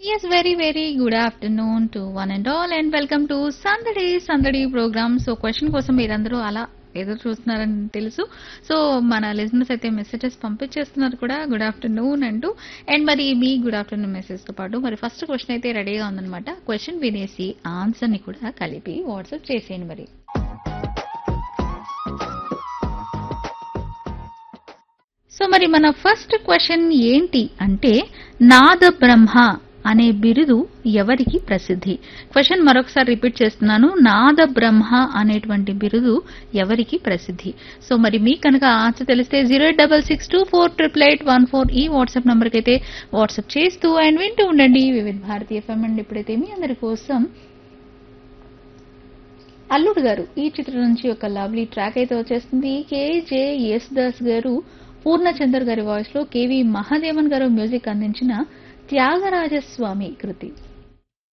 Yes, very, very good afternoon to one and all and welcome to Sandadi Sandadi program. So question కోసం మీరందరూ అలా ఎదురు చూస్తున్నారని తెలుసు సో మన లిజనర్స్ అయితే మెసేజెస్ పంపించేస్తున్నారు కూడా గుడ్ ఆఫ్టర్నూన్ అంటూ అండ్ మరి మీ గుడ్ ఆఫ్టర్నూన్ మెసేజ్ తో పాటు మరి ఫస్ట్ క్వశ్చన్ అయితే రెడీగా ఉందన్నమాట క్వశ్చన్ వినేసి ఆన్సర్ ని కూడా కలిపి వాట్సాప్ చేసేయండి మరి సో మరి మన ఫస్ట్ క్వశ్చన్ ఏంటి అంటే నాద బ్రహ్మ అనే బిరుదు ఎవరికి ప్రసిద్ధి క్వశ్చన్ మరొకసారి రిపీట్ చేస్తున్నాను నాద బ్రహ్మ అనేటువంటి బిరుదు ఎవరికి ప్రసిద్ధి సో మరి మీకు కనుక ఆన్సర్ తెలిస్తే zero eight double six two four triple eight one four ఈ వాట్సాప్ నంబర్కి అయితే వాట్సాప్ చేస్తూ అండ్ వింటూ ఉండండి వివిధ భారతీయ ఎఫ్ఎం అండ్ ఇప్పుడైతే మీ అందరి కోసం అల్లుడు గారు ఈ చిత్రం నుంచి ఒక లవ్లీ ట్రాక్ అయితే వచ్చేస్తుంది కేజే యేసుదాస్ గారు పూర్ణచందర్ గారి వాయిస్ లో కేవి మహాదేవన్ గారు మ్యూజిక్ అందించిన త్యాగరాజస్వామి కృతి